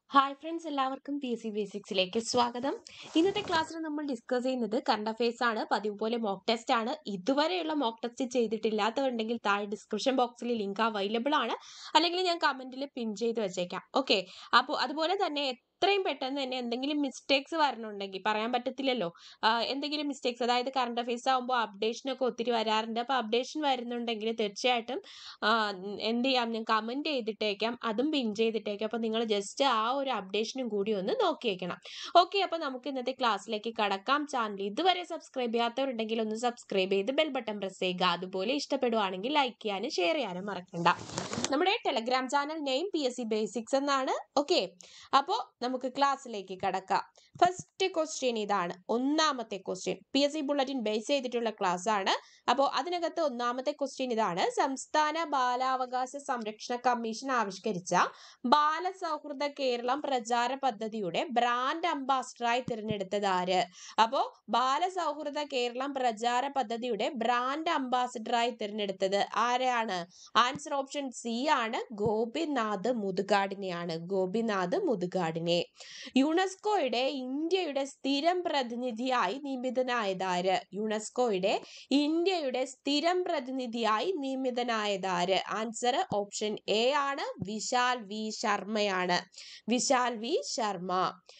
hi friends എല്ലാവർക്കും P S C ബേസിക്സിലേക്ക് സ്വാഗതം ഇന്നത്തെ ക്ലാസ്സിൽ നമ്മൾ ഡിസ്കസ് ചെയ്യുന്നത് കറണ്ട് അഫയേഴ്സ് ആണ് പതിവ് പോലെ മോക്ക് ടെസ്റ്റ് ആണ് ഇതുവരെയുള്ള മോക്ക് ടെസ്റ്റ് ചെയ്തിട്ടില്ലാത്തവരുണ്ടെങ്കിൽ താഴെ ഡിസ്ക്രിപ്ഷൻ ബോക്സിൽ ലിങ്ക് അവൈലബിൾ ആണ് അല്ലെങ്കിൽ ഞാൻ കമന്റിൽ പിൻ ചെയ്ത് വെച്ചേക്കാം ഓക്കെ അപ്പോൾ അതുപോലെ തന്നെ എത്രയും പെട്ടെന്ന് തന്നെ എന്തെങ്കിലും മിസ്റ്റേക്സ് വരണുണ്ടെങ്കിൽ പറയാൻ പറ്റത്തില്ലല്ലോ ആഹ് എന്തെങ്കിലും മിസ്റ്റേക്സ് അതായത് കറണ്ട് അഫയേഴ്സ് ആകുമ്പോൾ അപ്ഡേഷനൊക്കെ ഒത്തിരി വരാറുണ്ട് അപ്പോൾ അപ്ഡേഷൻ വരുന്നുണ്ടെങ്കിൽ തീർച്ചയായിട്ടും ആഹ് ഉം എന്ത് ചെയ്യാം ഞാൻ കമന്റ് ചെയ്തിട്ടേക്കാം അതും പിൻ ചെയ്തിട്ടേക്കാം അപ്പോൾ നിങ്ങൾ ജസ്റ്റ് ആ ഒരു അപ്ഡേഷനും കൂടി ഒന്ന് നോക്കിയേക്കണം ഓക്കെ അപ്പോൾ നമുക്ക് ഇന്നത്തെ ക്ലാസ്സിലേക്ക് കടക്കാം ചാനൽ ഇതുവരെ സബ്സ്ക്രൈബ് ചെയ്യാത്തവരുണ്ടെങ്കിൽ ഒന്ന് സബ്സ്ക്രൈബ് ചെയ്ത് ബെൽ ബട്ടൺ പ്രസ് ചെയ്യുക അതുപോലെ ഇഷ്ടപ്പെടുവാണെങ്കിൽ ലൈക്ക് ചെയ്യാനും ഷെയർ ചെയ്യാനും മറക്കണ്ട നമ്മുടെ Telegram channel name P S C basics എന്നാണ് ഓക്കെ അപ്പോൾ നമുക്ക് ക്ലാസ്സിലേക്ക് കടക്കാം ഫസ്റ്റ് ക്വസ്റ്റ്യൻ ഇതാണ് ഒന്നാമത്തെ question P S C bulletin base ചെയ്തിട്ടുള്ള ക്ലാസ് ആണ് അപ്പോൾ അതിനകത്ത് ഒന്നാമത്തെ ക്വസ്റ്റ്യൻ ഇതാണ് സംസ്ഥാന ബാലാവകാശ സംരക്ഷണ കമ്മീഷൻ ആവിഷ്കരിച്ച ബാലസൗഹൃദ കേരളം പ്രചാര പദ്ധതിയുടെ ബ്രാൻഡ് അംബാസിഡറായി തിരഞ്ഞെടുത്തത് ആര് അപ്പോൾ ബാലസൗഹൃദ കേരളം പ്രചാര പദ്ധതിയുടെ ബ്രാൻഡ് അംബാസിഡറായി തിരഞ്ഞെടുത്തത് ആരെയാണ് ആൻസർ ഓപ്ഷൻ സി ആണ് ഗോപിനാഥ് മുതുകാടിനെയാണ് ഗോപിനാഥ് മുതുകാടിനെ യുനെസ്കോയുടെ ഇന്ത്യയുടെ സ്ഥിരം പ്രതിനിധിയായി നിയമിതനായതാര് യുനെസ്കോയുടെ ഇന്ത്യയുടെ സ്ഥിരം പ്രതിനിധിയായി നിയമിതനായതാര് ആൻസർ ഓപ്ഷൻ എ ആണ് വിശാൽ വി ശർമ്മയാണ് Vishal V Sharma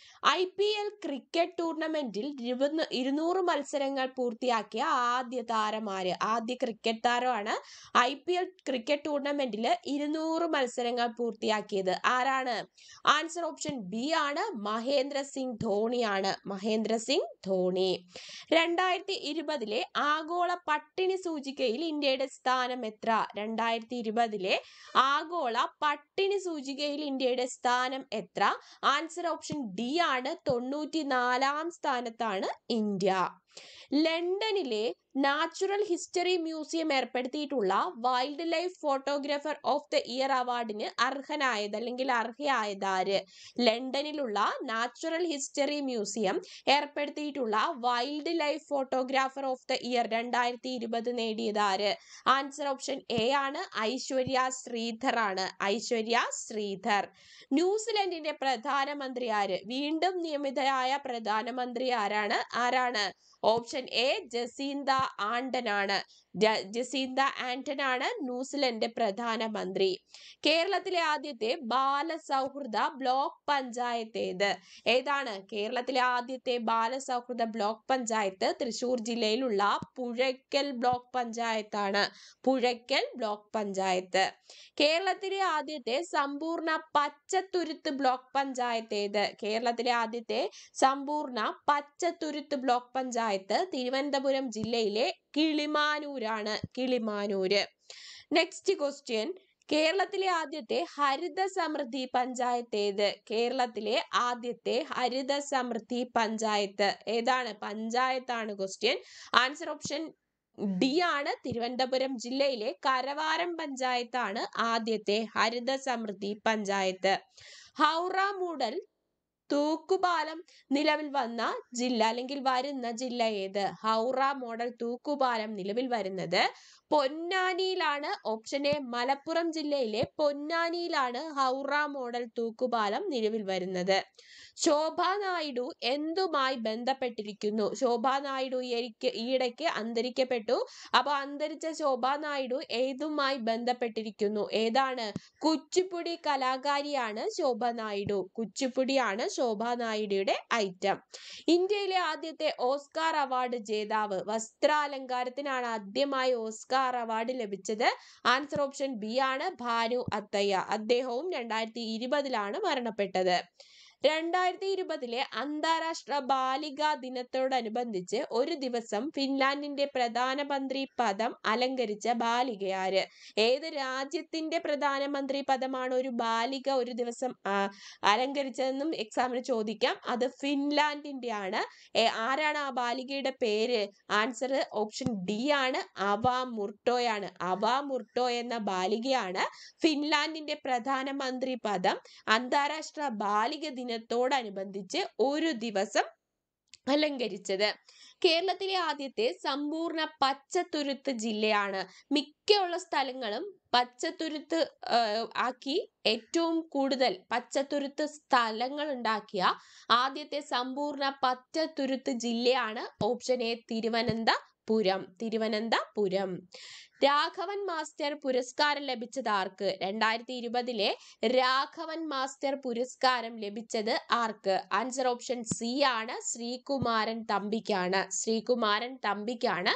I P L cricket ടൂർണമെന്റിൽ ഇരുപന്ന് ഇരുന്നൂറ് മത്സരങ്ങൾ പൂർത്തിയാക്കിയ ആദ്യ താരമാര് ആദ്യ ക്രിക്കറ്റ് താരമാണ് ഐ പി എൽ ക്രിക്കറ്റ് ടൂർണമെന്റിൽ ഇരുന്നൂറ് മത്സരങ്ങൾ പൂർത്തിയാക്കിയത് ആരാണ് ആൻസർ ഓപ്ഷൻ ബി ആണ് മഹേന്ദ്ര സിംഗ് ധോണിയാണ് മഹേന്ദ്ര സിംഗ് ധോണി രണ്ടായിരത്തി ഇരുപതിലെ ആഗോള പട്ടിണി സൂചികയിൽ ഇന്ത്യയുടെ സ്ഥാനം എത്ര രണ്ടായിരത്തി ഇരുപതിലെ ആഗോള പട്ടിണി സൂചികയിൽ ഇന്ത്യയുടെ സ്ഥാനം എത്ര ആൻസർ ഓപ്ഷൻ ഡി ആണ് തൊണ്ണൂറ്റി നാലാം സ്ഥാനത്താണ് ഇന്ത്യ ലണ്ടനിലെ നാച്ചുറൽ ഹിസ്റ്ററി മ്യൂസിയം ഏർപ്പെടുത്തിയിട്ടുള്ള wild life photographer of the year അവാർഡിന് അർഹനായത് അല്ലെങ്കിൽ അർഹയായത് ആര് ലണ്ടനിലുള്ള നാച്ചുറൽ ഹിസ്റ്ററി മ്യൂസിയം ഏർപ്പെടുത്തിയിട്ടുള്ള wild life photographer of the year രണ്ടായിരത്തി ഇരുപത് നേടിയത് ആര് ആൻസർ ഓപ്ഷൻ എ ആണ് ഐശ്വര്യ ശ്രീധർ ആണ് ഐശ്വര്യ ശ്രീധർ ന്യൂസിലൻഡിന്റെ പ്രധാനമന്ത്രി ആര് വീണ്ടും നിയമിതരായ പ്രധാനമന്ത്രി ആരാണ് ആരാണ് ഓപ്ഷൻ എ ജസീന്ത ആണ്ടൻ ആണ് ജ- ജസീന്ത ആന്റൺ ആണ് ന്യൂസിലൻഡ് പ്രധാനമന്ത്രി കേരളത്തിലെ ആദ്യത്തെ ബാലസൗഹൃദ ബ്ലോക്ക് പഞ്ചായത്ത് ഏത് ഏതാണ് കേരളത്തിലെ ആദ്യത്തെ ബാലസൗഹൃദ ബ്ലോക്ക് പഞ്ചായത്ത് തൃശൂർ ജില്ലയിലുള്ള പുഴയ്ക്കൽ ബ്ലോക്ക് പഞ്ചായത്താണ് പുഴയ്ക്കൽ ബ്ലോക്ക് പഞ്ചായത്ത് കേരളത്തിലെ ആദ്യത്തെ സമ്പൂർണ്ണ പച്ചത്തുരുത്ത് ബ്ലോക്ക് പഞ്ചായത്ത് ഏത് കേരളത്തിലെ ആദ്യത്തെ സമ്പൂർണ്ണ പച്ചത്തുരുത്ത് ബ്ലോക്ക് പഞ്ചായത്ത് തിരുവനന്തപുരം ജില്ലയിലെ കിളിമാനൂരാണ് കിളിമാനൂര് നെക്സ്റ്റ് ക്വസ്റ്റ്യൻ കേരളത്തിലെ ആദ്യത്തെ ഹരിത സമൃദ്ധി പഞ്ചായത്ത് ഏത് കേരളത്തിലെ ആദ്യത്തെ ഹരിത സമൃദ്ധി പഞ്ചായത്ത് ഏതാണ് പഞ്ചായത്താണ് ക്വസ്റ്റ്യൻ ആൻസർ ഓപ്ഷൻ ഡി ആണ് തിരുവനന്തപുരം ജില്ലയിലെ കരവാരം പഞ്ചായത്താണ് ആദ്യത്തെ ഹരിത സമൃദ്ധി പഞ്ചായത്ത് ഹൗറ മൂടൽ തൂക്കുപാലം നിലവിൽ വന്ന ജില്ല അല്ലെങ്കിൽ വരുന്ന ജില്ല ഏത് ഹൗറ മോഡൽ തൂക്കുപാലം നിലവിൽ വരുന്നത് പൊന്നാനിയിലാണ് ഓപ്ഷൻ എ മലപ്പുറം ജില്ലയിലെ പൊന്നാനിയിലാണ് ഹൗറ മോഡൽ തൂക്കുപാലം നിലവിൽ വരുന്നത് ശോഭ നായിഡു എന്തുമായി ബന്ധപ്പെട്ടിരിക്കുന്നു ശോഭ നായിഡു എനിക്ക് ഈയിടയ്ക്ക് അന്തരിക്കപ്പെട്ടു അപ്പൊ അന്തരിച്ച ശോഭ നായിഡു ഏതുമായി ബന്ധപ്പെട്ടിരിക്കുന്നു ഏതാണ് കുച്ചിപ്പുടി കലാകാരിയാണ് ശോഭ നായിഡു കുച്ചിപ്പുടിയാണ് ശോഭ നായിഡുയുടെ ഐറ്റം ഇന്ത്യയിലെ ആദ്യത്തെ ഓസ്കാർ അവാർഡ് ജേതാവ് വസ്ത്രാലങ്കാരത്തിനാണ് ആദ്യമായി ഓസ്കാർ അവാർഡ് ലഭിച്ചത് ആൻസർ ഓപ്ഷൻ ബി ആണ് ഭാനു അത്തയ്യ അദ്ദേഹവും രണ്ടായിരത്തി ഇരുപതിലാണ് മരണപ്പെട്ടത് രണ്ടായിരത്തി ഇരുപതിലെ അന്താരാഷ്ട്ര ബാലികാ ദിനത്തോടനുബന്ധിച്ച് ഒരു ദിവസം ഫിൻലാൻഡിന്റെ പ്രധാനമന്ത്രി പദം അലങ്കരിച്ച ബാലികയാര് ഏത് രാജ്യത്തിന്റെ പ്രധാനമന്ത്രി പദമാണ് ഒരു ബാലിക ഒരു ദിവസം ആ, അലങ്കരിച്ചതെന്നും എക്സാമിന് ചോദിക്കാം അത് ഫിൻലാൻഡിന്റെ ആണ് ഏ, ആരാണ് ആ ബാലികയുടെ പേര് ആൻസർ ഓപ്ഷൻ ഡി ആണ് അവ മുർട്ടോയാണ് അവ മുർട്ടോ എന്ന ബാലികയാണ് ഫിൻലാൻഡിന്റെ പ്രധാനമന്ത്രി പദം അന്താരാഷ്ട്ര ബാലിക ദിനത്തോടനുബന്ധിച്ച് ഒരു ദിവസം അലങ്കരിച്ചത് കേരളത്തിലെ ആദ്യത്തെ സമ്പൂർണ്ണ പച്ചത്തുരുത്ത് ജില്ലയാണ് മിക്കുള്ള സ്ഥലങ്ങളും പച്ചത്തുരുത്ത് ആഹ്, ആക്കി ഏറ്റവും കൂടുതൽ പച്ചത്തുരുത്ത് സ്ഥലങ്ങൾ ഉണ്ടാക്കിയ ആദ്യത്തെ സമ്പൂർണ്ണ പച്ചത്തുരുത്ത് ജില്ലയാണ് option A Thiruvananthapuram Thiruvananthapuram Raghavan master പുരസ്കാരം ലഭിച്ചത് ആർക്ക് രണ്ടായിരത്തി ഇരുപതിലെ രാഘവൻ മാസ്റ്റർ പുരസ്കാരം ലഭിച്ചത് ആർക്ക് ആൻസർ ഓപ്ഷൻ സി ആണ് ശ്രീകുമാരൻ തമ്പിക്കാണ് ശ്രീകുമാരൻ തമ്പിക്കാണ്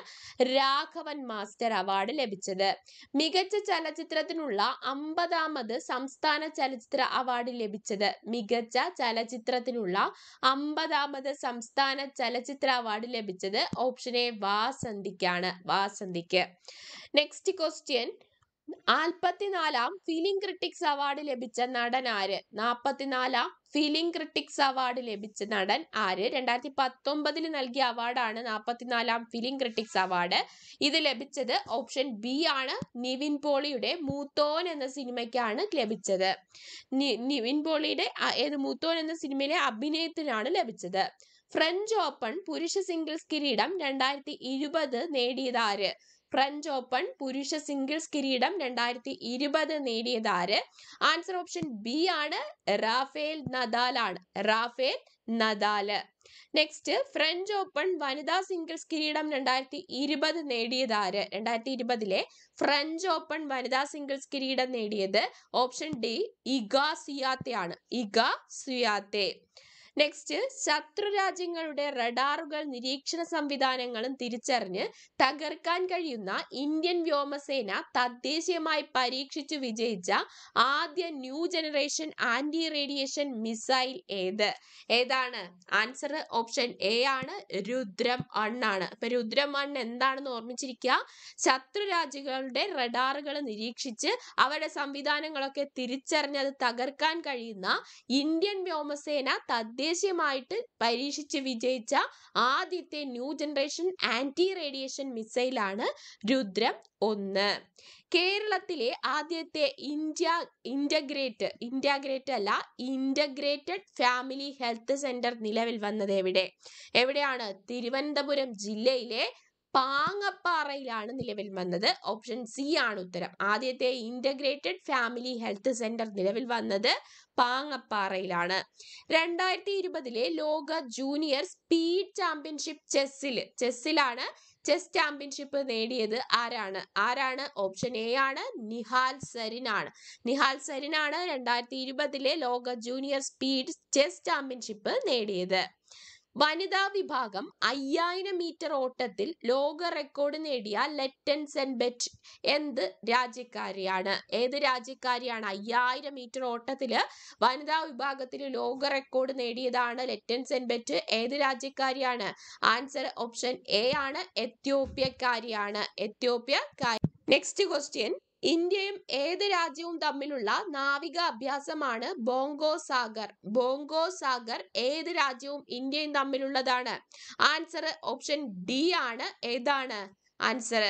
രാഘവൻ മാസ്റ്റർ അവാർഡ് ലഭിച്ചത് മികച്ച ചലച്ചിത്രത്തിനുള്ള അമ്പതാമത് സംസ്ഥാന ചലച്ചിത്ര അവാർഡ് ലഭിച്ചത് മികച്ച ചലച്ചിത്രത്തിനുള്ള അമ്പതാമത് സംസ്ഥാന ചലച്ചിത്ര അവാർഡ് ലഭിച്ചത് ഓപ്ഷൻ എ വാസന്തിക്കാണ് വാസന്തിക്ക് നെക്സ്റ്റ് ക്വസ്റ്റ്യൻ നാൽപ്പത്തിനാലാം ഫിലിം ക്രിട്ടിക്സ് അവാർഡ് ലഭിച്ച നടൻ ആര് നാൽപ്പത്തിനാലാം ഫിലിം ക്രിട്ടിക്സ് അവാർഡ് ലഭിച്ച നടൻ ആര് രണ്ടായിരത്തി പത്തൊമ്പതിൽ നൽകിയ അവാർഡാണ് നാൽപ്പത്തിനാലാം ഫിലിം ക്രിട്ടിക്സ് അവാർഡ് ഇത് ലഭിച്ചത് ഓപ്ഷൻ ബി ആണ് നിവിൻ പോളിയുടെ മൂത്തോൻ എന്ന സിനിമയ്ക്കാണ് ലഭിച്ചത് നി- നിവിൻ പോളിയുടെ ആ- ഏത് മൂത്തോൻ എന്ന സിനിമയിലെ അഭിനയത്തിനാണ് ലഭിച്ചത് ഫ്രഞ്ച് ഓപ്പൺ പുരുഷ സിംഗിൾസ് കിരീടം രണ്ടായിരത്തി ഇരുപത് നേടിയത് ആര് ഫ്രഞ്ച് ഓപ്പൺ പുരുഷ സിംഗിൾസ് കിരീടം രണ്ടായിരത്തി ഇരുപത് നേടിയത് ആര് ആൻസർ ഓപ്ഷൻ ബി ആണ് റാഫേൽ നദാൽ ആണ് Rafael Nadal next French Open വനിതാ സിംഗിൾസ് കിരീടം രണ്ടായിരത്തി ഇരുപത് നേടിയത് ആര് രണ്ടായിരത്തി ഇരുപതിലെ ഫ്രഞ്ച് ഓപ്പൺ വനിതാ സിംഗിൾസ് കിരീടം നേടിയത് ഓപ്ഷൻ ഡി ഇഗ സിയാത്തെ ആണ് ഇഗ സിയാത്തെ നെക്സ്റ്റ് ശത്രു രാജ്യങ്ങളുടെ റഡാറുകൾ നിരീക്ഷണ സംവിധാനങ്ങളും തിരിച്ചറിഞ്ഞ് തകർക്കാൻ കഴിയുന്ന ഇന്ത്യൻ വ്യോമസേന തദ്ദേശീയമായി പരീക്ഷിച്ചു വിജയിച്ച ആദ്യ new generation anti radiation missile ഏത് ഏതാണ് ആൻസർ ഓപ്ഷൻ എ ആണ് രുദ്രം ആണ് അപ്പൊ രുദ്രം വൺ എന്താണെന്ന് ഓർമ്മിച്ചിരിക്കുക ശത്രു രാജ്യങ്ങളുടെ റഡാറുകൾ നിരീക്ഷിച്ച് അവരുടെ സംവിധാനങ്ങളൊക്കെ തിരിച്ചറിഞ്ഞ് അത് തകർക്കാൻ കഴിയുന്ന ഇന്ത്യൻ വ്യോമസേന തദ്ദേശീയമായിട്ട് പരീക്ഷിച്ച് വിജയിച്ച ആദ്യത്തെ ന്യൂ ജനറേഷൻ ആന്റി റേഡിയേഷൻ മിസൈലാണ് രുദ്രം ഒന്ന് കേരളത്തിലെ ആദ്യത്തെ ഇന്ത്യ ഇന്റഗ്രേറ്റ് ഇന്റഗ്രേറ്റ് അല്ല ഇന്റഗ്രേറ്റഡ് ഫാമിലി ഹെൽത്ത് സെന്റർ നിലവിൽ വന്നത് എവിടെ എവിടെയാണ് തിരുവനന്തപുരം ജില്ലയിലെ പാങ്ങപ്പാറയിലാണ് നിലവിൽ വന്നത് ഓപ്ഷൻ സി ആണ് ഉത്തരം ആദ്യത്തെ ഇന്റഗ്രേറ്റഡ് ഫാമിലി ഹെൽത്ത് സെന്റർ നിലവിൽ വന്നത് പാങ്ങപ്പാറയിലാണ് രണ്ടായിരത്തി ഇരുപതിലെ ലോക ജൂനിയർ സ്പീഡ് ചാമ്പ്യൻഷിപ്പ് ചെസ്സിൽ ചെസ്സിലാണ് ചെസ് ചാമ്പ്യൻഷിപ്പ് നേടിയത് ആരാണ് ആരാണ് ഓപ്ഷൻ എ ആണ് നിഹാൽ സരിൻ ആണ് നിഹാൽ സരിൻ ആണ് രണ്ടായിരത്തി ഇരുപതിലെ ലോക ജൂനിയർ സ്പീഡ് ചെസ് ചാമ്പ്യൻഷിപ്പ് നേടിയത് വനിതാ വിഭാഗം അയ്യായിരം മീറ്റർ ഓട്ടത്തിൽ ലോക റെക്കോർഡ് നേടിയ ലെറ്റൻ സെൻബെറ്റ് എന്ത് രാജ്യക്കാരിയാണ് ഏത് രാജ്യക്കാരിയാണ് അയ്യായിരം മീറ്റർ ഓട്ടത്തില് വനിതാ വിഭാഗത്തിൽ ലോക റെക്കോർഡ് നേടിയതാണ് ലെറ്റൻ സെൻബെറ്റ് ഏത് രാജ്യക്കാരിയാണ് ആൻസർ ഓപ്ഷൻ എ ആണ് എത്യോപ്യക്കാരിയാണ് എത്യോപ്യക്കാരി നെക്സ്റ്റ് ക്വസ്റ്റ്യൻ ഇന്ത്യയും ഏത് രാജ്യവും തമ്മിലുള്ള നാവിക അഭ്യാസമാണ് ബോങ്കോ സാഗർ ബോങ്കോ സാഗർ ഏത് രാജ്യവും ഇന്ത്യയും തമ്മിലുള്ളതാണ് ആൻസർ ഓപ്ഷൻ ഡി ആണ് ഏതാണ് ആൻസർ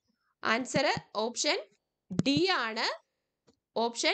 ആൻസർ ഓപ്ഷൻ ഡി ആണ് ഓപ്ഷൻ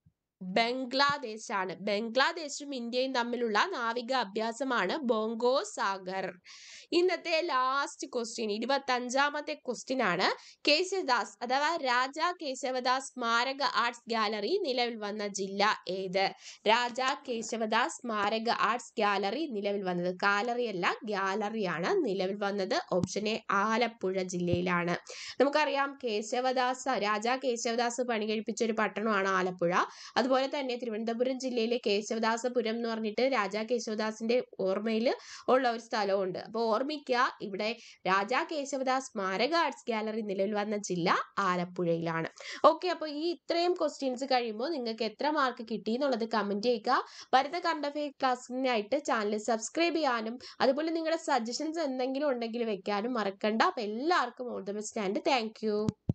ബംഗ്ലാദേശ് ആണ് ബംഗ്ലാദേശും ഇന്ത്യയും തമ്മിലുള്ള നാവിക അഭ്യാസമാണ് ബോങ്കോ സാഗർ ഇന്നത്തെ ലാസ്റ്റ് ക്വസ്റ്റ്യൻ ഇരുപത്തി അഞ്ചാമത്തെ ക്വസ്റ്റ്യൻ ആണ് കേശവദാസ് അഥവാ രാജ കേശവദാസ് സ്മാരക ആർട്സ് ഗാലറി നിലവിൽ വന്ന ജില്ല ഏത് രാജ കേശവദാസ് സ്മാരക ആർട്സ് ഗാലറി നിലവിൽ വന്നത് ഗാലറി അല്ല ഗാലറിയാണ് നിലവിൽ വന്നത് ഓപ്ഷൻ എ ആലപ്പുഴ ജില്ലയിലാണ് നമുക്കറിയാം കേശവദാസ് രാജ കേശവദാസ് പണി കഴിപ്പിച്ച ഒരു പട്ടണമാണ് ആലപ്പുഴ അതുപോലെ തന്നെ തിരുവനന്തപുരം ജില്ലയിലെ കേശവദാസപുരം എന്ന് പറഞ്ഞിട്ട് രാജാ കേശവദാസിന്റെ ഓർമ്മയിൽ ഉള്ള ഒരു സ്ഥലമുണ്ട് അപ്പോൾ ഓർമ്മിക്കുക ഇവിടെ രാജാ കേശവദാസ് സ്മാരക ആർട്സ് ഗാലറി നിലവിൽ വന്ന ജില്ല ആലപ്പുഴയിലാണ് ഓക്കെ അപ്പോൾ ഈ ഇത്രയും ക്വസ്റ്റ്യൻസ് കഴിയുമ്പോൾ നിങ്ങൾക്ക് എത്ര മാർക്ക് കിട്ടി എന്നുള്ളത് കമന്റ് ചെയ്യുക വരുന്ന കറണ്ട് അഫെയർ ക്ലാസ്സിനായിട്ട് ചാനൽ സബ്സ്ക്രൈബ് ചെയ്യാനും അതുപോലെ നിങ്ങളുടെ സജഷൻസ് എന്തെങ്കിലും ഉണ്ടെങ്കിൽ വെക്കാനും മറക്കണ്ട അപ്പോൾ എല്ലാവർക്കും all the best and thank